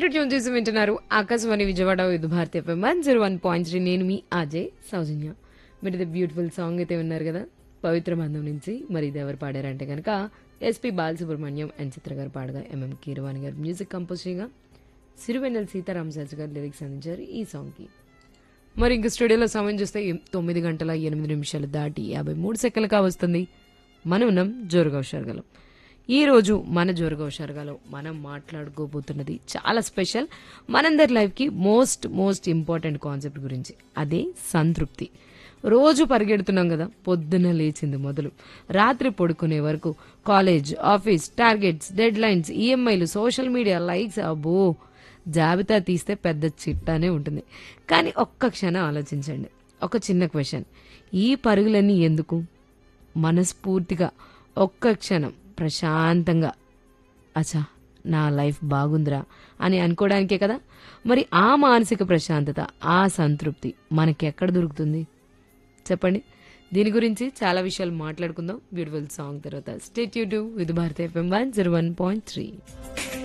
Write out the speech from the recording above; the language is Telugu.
రేడియో ట్యూన్ చేసి వింటున్నారు Akashvani Vijayawada Vividh Bharati FM one zero one point three నేను మీ అజయ్ సౌజన్య మీరు ఇది బ్యూటిఫుల్ సాంగ్ అయితే విన్నారు కదా పవిత్ర బంధం నుంచి మరి ఇది ఎవరు పాడారంటే కనుక ఎస్పి బాలసుబ్రహ్మణ్యం అండ్ చిత్ర గారు పాడగా ఎంఎం కీరవాణి గారు మ్యూజిక్ కంపోజ్ చేయగా సిరివెన్నెల సీతారాం శాస్త్రి గారు లిరిక్స్ అందించారు ఈ సాంగ్కి మరి ఇంక స్టూడియోలో సమయం చూస్తే ఎం- తొమ్మిది గంటల ఎనిమిది నిమిషాలు దాటి యాభై మూడు సెకండ్లుగా వస్తుంది మనం ఉన్నాం జోరుగా హుషారుగలం ఈ రోజు మన జోరుగా హుషారుగాలో మనం మాట్లాడుకోబోతున్నది చాలా స్పెషల్ మనందరి లైఫ్కి మోస్ట్ మోస్ట్ ఇంపార్టెంట్ కాన్సెప్ట్ గురించి అదే సంతృప్తి రోజు పరిగెడుతున్నాం కదా పొద్దున్న లేచింది మొదలు రాత్రి పడుకునే వరకు college office targets deadlines ఈఎంఐలు సోషల్ మీడియా లైక్స్ అబ్బో జాబితా తీస్తే పెద్ద చిట్టానే ఉంటుంది కానీ ఒక్క క్షణం ఆలోచించండి ఒక చిన్న క్వశ్చన్ ఈ పరుగులన్నీ ఎందుకు మనస్ఫూర్తిగా ఒక్క క్షణం ప్రశాంతంగా అచ్చా నా లైఫ్ బాగుందిరా అని అనుకోవడానికే కదా మరి ఆ మానసిక ప్రశాంతత ఆ సంతృప్తి మనకెక్కడ దొరుకుతుంది చెప్పండి దీని గురించి చాలా విషయాలు మాట్లాడుకుందాం బ్యూటిఫుల్ సాంగ్ తర్వాత స్టేట్ యూ టు to Bharat FM one zero one point three